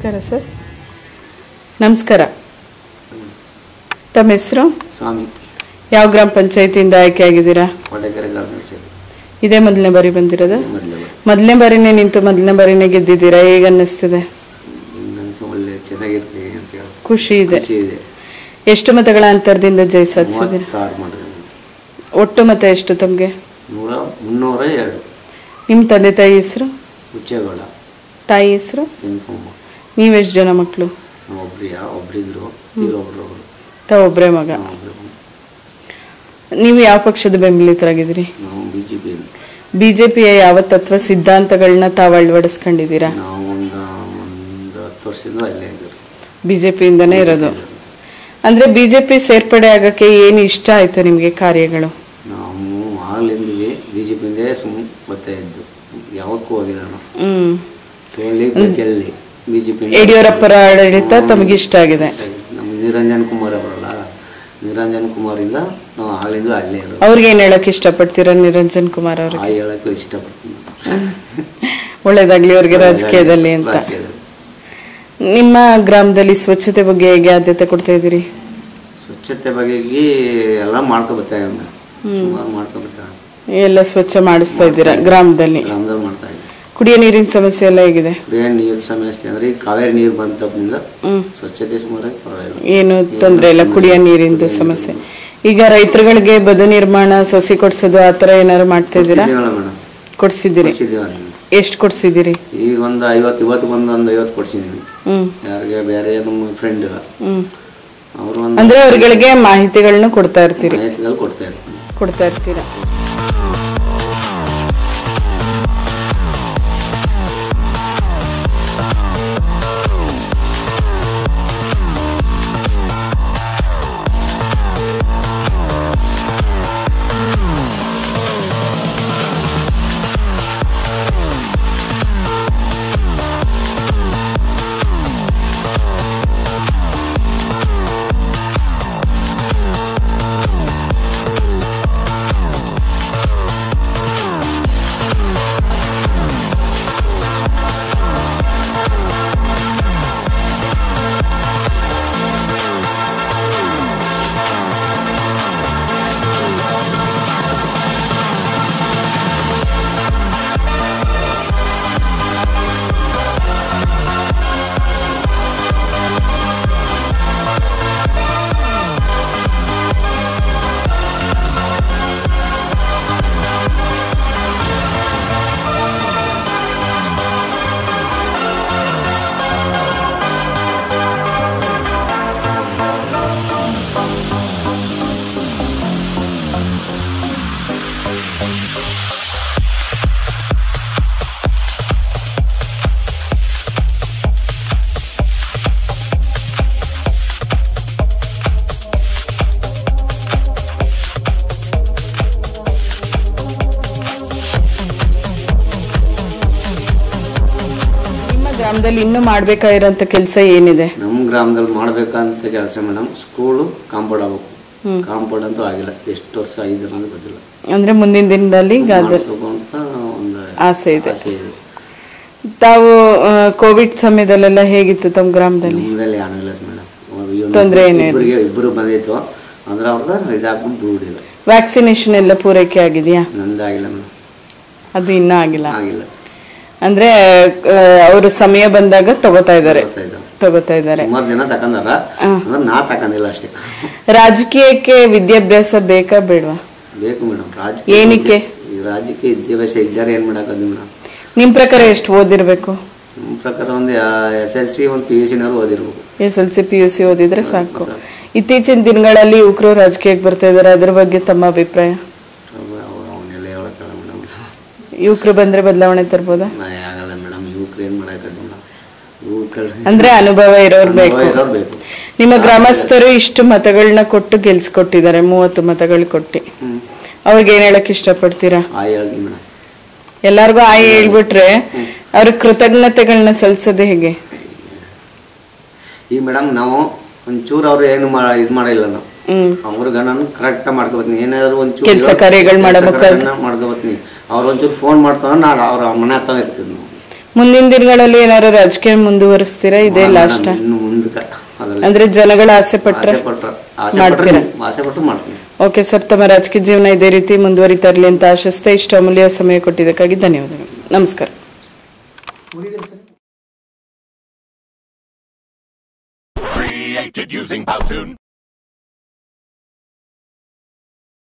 ನಮಸ್ಕಾರ ಸರ್ ನಮಸ್ಕಾರ ತಮ್ಮ ಹೆಸರು ಸ್ವಾಮಿ ಯಾವ ಗ್ರಾಮ ಪಂಚಾಯತಿಯಿಂದ ಆಯ್ಕೆ ಆಗಿದ್ದೀರಾ ಕೊಡೆಕೆರೆ ಗ್ರಾಮ ಪಂಚಾಯತ್ ಇದೇ ಮೊದಲನೇ ಬಾರಿ ಬಂದಿರೋದು ಮೊದಲೇ ಮೊದಲನೇ ಬಾರಿನೇ ನಿಂತು ಮೊದಲನೇ ಬಾರಿನೇ ಗೆದ್ದಿದ್ದೀರಾ ಹೇಗೆ ಅನ್ನಿಸ್ತಿದೆ ನನಗೆ ಒಳ್ಳೆ ಚೆನ್ನಾಗಿರ್ತೀನಿ ಅಂತ ಹೇಳಿ ಖುಷಿ ಇದೆ ಖುಷಿ ಇದೆ ಎಷ್ಟು ಮತಗಳ ಅಂತರದಿಂದ ಜಯ ಸಾಧಿಸಿದ್ದೀರಾ ಮೂವತ್ತಾರು ಮಾಡಿದೆ ಒಟ್ಟು ಮತ ಎಷ್ಟು ತಮಗೆ ನೂರ ಮುನ್ನೂರ ಎರಡು ನಿಮ್ಮ ತಂದೆ ತಾಯಿ ಹೆಸರು ಹುಚ್ಚೇಗೌಡ ತಾಯಿ ಹೆಸರು ಇನ್ಫಾರ್ಮ್ ನೀವೆಷ್ಟು ಜನ ಮಕ್ಕಳು ಒಬ್ರಿಯ ಒಬ್ರಿದ್ರು ತೀರೊಬ್ರು ಒಬ್ರು ತಾವು ಒಬ್ಬರೇ ಮಗ ನಾವು ಒಬ್ರು ನೀವು ಯಾವ ಪಕ್ಷದ ಬೆಂಬಲಿತರಾಗಿದ್ದೀರಿ ನಾವು ಬಿ ಜೆ ಪಿ ಬಿಜೆಪಿಯ ಯಾವ ತತ್ವ ಸಿದ್ಧಾಂತಗಳನ್ನ ತಾವು ಅಳವಡಿಸ್ಕೊಂಡಿದ್ದೀರಾ ನಾವು ಒಂದು ಒಂದು ಹತ್ತು ವರ್ಷದಿಂದ ಅಲ್ಲೇ ಇದ್ದೀವಿ ಬಿಜೆಪಿಯಿಂದನೇ ಇರೋದು ಅಂದ್ರೆ ಬಿಜೆಪಿ ಸೇರ್ಪಡೆ ಆಗಕ್ಕೆ ಏನು ಇಷ್ಟ ಆಯ್ತು ನಿಮ್ಗೆ ಕಾರ್ಯಗಳು ನಾವು ಆಗ್ಲಿಂದಿವಿ ಬಿ ಜೆ ಪಿಂದೇ ಸುಮ್ಮನೆ ಬರ್ತಾ ಇದ್ದು ಯಾವತ್ತೂ ಹೋಗಿಲ್ಲ ನಾವು ಹ್ಮ್ ಸೋಲಿ ಗೆಲ್ಲಿ ಬಿ ಜೆ ಪಿ ಯಡಿಯೂರಪ್ಪರ ಆಡಳಿತ ತಮಗೆ ಇಷ್ಟ ಆಗಿದೆ ನಮ್ಮ ನಿರಂಜನ್ ಕುಮಾರ್ ಅವರಲ್ಲ ನಿರಂಜನ್ ಕುಮಾರಿಂದ ನಾವು ಆಗ್ಲಿಂದ ಅಲ್ಲೇ ಇರೋದು ಅವ್ರಿಗೆ ಏನ್ ಹೇಳಕ್ ಇಷ್ಟಪಡ್ತೀರಾ ನಿರಂಜನ್ ಕುಮಾರ್ ಆ ಅವ್ರಿಗೆ ಹೇಳಕ್ಕೂ ಇಷ್ಟಪಡ್ತೀನಿ ಒಳ್ಳೇದಾಗ್ಲಿ ಅವ್ರಿಗೆ ರಾಜಕೀಯದಲ್ಲಿ ಅಂತ ರಾಜಕೀಯದಲ್ಲಿ. ನಿಮ್ಮ ಗ್ರಾಮದಲ್ಲಿ ಸ್ವಚ್ಛತೆ ಬಗ್ಗೆ ಹೇಗೆ ಆದ್ಯತೆ ಕೊಡ್ತಾ ಇದ್ದೀರಿ ಸ್ವಚ್ಛತೆ ಬಗೆಗೆ ಎಲ್ಲ ಮಾಡ್ಕೊ ಬರ್ತಾ ಇದ್ದೀವಿ ಸುಮಾರು ಮಾಡ್ಕೊ ಬರ್ತಾ ಎಲ್ಲ ಸ್ವಚ್ಛ ಮಾಡಿಸ್ತಾ ಇದ್ದೀರಾ ಗ್ರಾಮದಲ್ಲಿ ಗ್ರಾಮದಲ್ಲಿ ಮಾಡ್ತಾ ಇದ್ದೀವಿ ಕುಡಿಯೋ ನೀರಿನ ಸಮಸ್ಯೆ ಎಲ್ಲ ಹೇಗಿದೆ ಕುಡಿಯೋ ನೀರು ಸಮಸ್ಯೆ ಅಂದ್ರೆ ಈ ಕಾವೇರಿ ನೀರು ಬಂದ ತಪ್ಪಿನಿಂದ ಹ್ಮ್ ಸ್ವಚ್ಛತೆ ಸುಮಾರಾಗಿ ಪರವಾಗಿಲ್ಲ ಏನು ತೊಂದ್ರೆ ಇಲ್ಲ ಕುಡಿಯೋ ನೀರಿಂದು ಸಮಸ್ಯೆ ಈಗ ರೈತರುಗಳಿಗೆ ಬದು ನಿರ್ಮಾಣ ಸೊಸಿ ಕೊಡ್ಸೋದು ಆತರ ಏನಾದ್ರು ಮಾಡ್ತಾ ಇದ್ದೀರಾ ಕೊಡ್ಸಿದ್ದೀವಲ್ಲ ಮೇಡಮ್ ಕೊಡ್ಸಿದ್ದೀರಿ ಕೊಡ್ಸಿದ್ದೀವಿ ಅದನ್ನ. ಎಷ್ಟು ಕೊಡ್ಸಿದ್ದೀರಿ ಈಗ ಒಂದು ಐವತ್ತು ಇವತ್ತು ಬಂದು ಒಂದು ಐವತ್ತು ಕೊಡ್ಸಿದ್ದೀವಿ ಹ್ಮ್ ಯಾರಿಗೆ ಬೇರೆ ನಮ್ಮ ಫ್ರೆಂಡ್ ಹ್ಮ್ ಅವರು ಒಂದು ಅಂದ್ರೆ ಅವ್ರಗಳಿಗೆ ಮಾಹಿತಿಗಳನ್ನ ಕೊಡ್ತಾ ಇರ್ತೀರಿ ಮಾಹಿತಿಗಳು ಕೊಡ್ತಾ ಇರ್ತೀನಿ ಕೊಡ್ತಾ ಇರ್ತೀರಾ ನಿಮ್ಮ ಗ್ರಾಮದಲ್ಲಿ ಇನ್ನೂ ಮಾಡ್ಬೇಕಾಗಿರೋಂಥ ಕೆಲಸ ಏನಿದೆ ನಮ್ಮ ಗ್ರಾಮದಲ್ಲಿ ಮಾಡ್ಬೇಕಂತ ಕೆಲಸ ಮೇಡಮ್ ಸ್ಕೂಲು ಕಾಂಪೌಂಡ್ ಆಗ್ಬೇಕು ಕಾಂಪೌಂಡ್ ಅಂತೂ ಆಗಿಲ್ಲ ಎಷ್ಟು ವರ್ಷ ಆಗಿದ್ರು ಅಂತ ಗೊತ್ತಿಲ್ಲ ಅಂದ್ರೆ ಮುಂದಿನ ದಿನದಲ್ಲಿ ಗಾದ ಮಾಡಿಸ್ಬೇಕು ಅಂತ ಒಂದು ಆಸೆ ಇದೆ ಆಸೆ ಇದೆ ತಾವು ಆ, ಕೋವಿಡ್ ಸಮಯದಲ್ಲೆಲ್ಲ ಹೇಗಿತ್ತು ತಮ್ಮ ಗ್ರಾಮದಲ್ಲಿ ನಮ್ಮದಲ್ಲಿ ಆಣಗಿಲ್ಲ ಮೇಡಮ್ ತೊಂದ್ರೆ ಏನಿಲ್ಲ. ಇಬ್ಬರಿಗೆ ಇಬ್ಬರು ಬಂದಿತ್ತು ಅಂದ್ರೆ ಅವ್ರದ್ದು ಇದಾಕೊಂಡು ಬಿಡುವುದಿಲ್ಲ ವ್ಯಾಕ್ಸಿನೇಷನ್ ಎಲ್ಲ ಪೂರೈಕೆ ಆಗಿದೆಯಾ ನಂದಾಗಿಲ್ಲ ಮೇಡಮ್ ಅದು ಇನ್ನೂ ಆಗಿಲ್ಲ ಆಗಿಲ್ಲ ಅಂದ್ರೆ ಅವರು ಸಮಯ ಬಂದಾಗ ತಗೋತಾ ಇದ್ದಾರೆ ಬರ್ತಾ ಇದ್ದಾವೆ. ತಗೋತಾ ಇದ್ದಾರೆ ಸುಮಾರು ಜನ ತಕೊಂಡಾರ ಅಂದ್ರೆ ನಾ ತಕೊಂಡಿಲ್ಲ ಅಷ್ಟೇ ರಾಜಕೀಯಕ್ಕೆ ವಿದ್ಯಾಭ್ಯಾಸ ಬೇಕಾ ಬೇಡವಾ ಬೇಕು ಮೇಡಮ್ ರಾಜಕೀಯ ಏನಕ್ಕೆ? ಈ ರಾಜಕೀಯ ವಿದ್ಯಾಭ್ಯಾಸ ಇದ್ದಾರೆ ಏನ್ ಮಾಡಾಕದ್ದು ಮೇಡಮ್ ನಿಮ್ ಪ್ರಕಾರ ಎಷ್ಟು ಓದಿರ್ಬೇಕು ನಮ್ಮ ಪ್ರಕಾರ ಒಂದು ಎಸ್ ಎಲ್ ಸಿ ಒಂದು ಪಿ ಯು ಸಿನಾರು ಓದಿರ್ಬೇಕು S L C P U C ಓದಿದ್ರೆ ಸಾಕು ಇತ್ತೀಚಿನ ದಿನಗಳಲ್ಲಿ ಯುವಕರು ರಾಜಕೀಯಕ್ಕೆ ಬರ್ತಾ ಇದ್ದಾರೆ ಅದ್ರ ಬಗ್ಗೆ ತಮ್ಮ ಅಭಿಪ್ರಾಯ ಅವನ್ನೆಲ್ಲ ಹೇಳಕ್ಕಲ್ಲ ಮೇಡಮ್ ಯುವಕರು ಬಂದ್ರೆ ಬದಲಾವಣೆ ತರ್ಬೋದಾ ನಾ ಆಗಲ್ಲ ಮೇಡಮ್ ಯುವಕ್ರು ಏನ್ ಮಾಡಾಕದ್ದು ಮೇಡಮ್ ಯುವಕರು ಅಂದ್ರೆ ಅನುಭವ ಇರೋರು ಬೇಕು ಇರೋರು ಬೇಕು ನಿಮ್ಮ ಗ್ರಾಮಸ್ಥರು ಇಷ್ಟು ಮತಗಳನ್ನ ಕೊಟ್ಟು ಗೆಲ್ಸ್ಕೊಟ್ಟಿದ್ದಾರೆ ಮೂವತ್ತು ಮತಗಳು ಕೊಟ್ಟು ಹ್ಮ್ ಅವ್ರಿಗೆ ಏನ್ ಹೇಳಕ್ ಇಷ್ಟಪಡ್ತೀರಾ ಆ ಹೇಳ್ತೀನಿ ಮೇಡಮ್ ಎಲ್ಲಾರ್ಗು ಆಯ್ ಹೇಳ್ಬಿಟ್ರೆ ಅವ್ರ ಕೃತಜ್ಞತೆಗಳನ್ನ ಸಲ್ಸೋದು ಹೇಗೆ ಈಗ ಮೇಡಮ್ ನಾವು ಒಂಚೂರು ಅವ್ರು ಏನು ಮಾ ಇದು ಮಾಡಿಲ್ಲ ನಾವು ಹ್ಮ್ ಅವ್ರಿಗೆ ನಾನು ಕರೆಕ್ಟ್ ಮಾಡ್ಕೋತೀನಿ ಏನಾದ್ರು ಒಂಚೂರು ಕೆಲ್ಸ ಕಾರ್ಯಗಳ್ ಮಾಡಬೇಕಾದ್ರೆ. ಮಾಡ್ಕೋತೀನಿ ಅವ್ರು ಒಂಚೂರು ಫೋನ್ ಮಾಡ್ತಾವ ನಾನು ಅವ್ರ ಮನೆ ಹತ್ರ ಇರ್ತೀನಿ ನಾವು ಮುಂದಿನ ದಿನಗಳಲ್ಲಿ ಏನಾದ್ರು ರಾಜಕೀಯ ಮುಂದುವರಿಸ್ತೀರಾ ಇದೇ ಲಾಸ್ಟ್ ಇನ್ನು ಮುಂದಕ್ಕೆ ಅದರಲ್ಲಿ ಅಂದ್ರೆ ಜನಗಳ ಆಸೆ ಪಟ್ರೆ ಆಸೆ ಪಟ್ರ ಆಸೆ ಪಟ್ರೆ ಮಾಡ್ತೀರಾ? ಆಸೆ ಪಟ್ರು ಮಾಡ್ತೀನಿ ಓಕೆ ಸರ್ ತಮ್ಮ ರಾಜಕೀಯ ಜೀವನ ಇದೇ ರೀತಿ ಮುಂದುವರಿತಾ ಇರಲಿ ಅಂತ ಆಶಿಸ್ತಾ ಇಷ್ಟು ಅಮೂಲ್ಯ ಸಮಯ ಕೊಟ್ಟಿದ್ದಕ್ಕಾಗಿ ಧನ್ಯವಾದಗಳು ನಮಸ್ಕಾರ Created using Powtoon.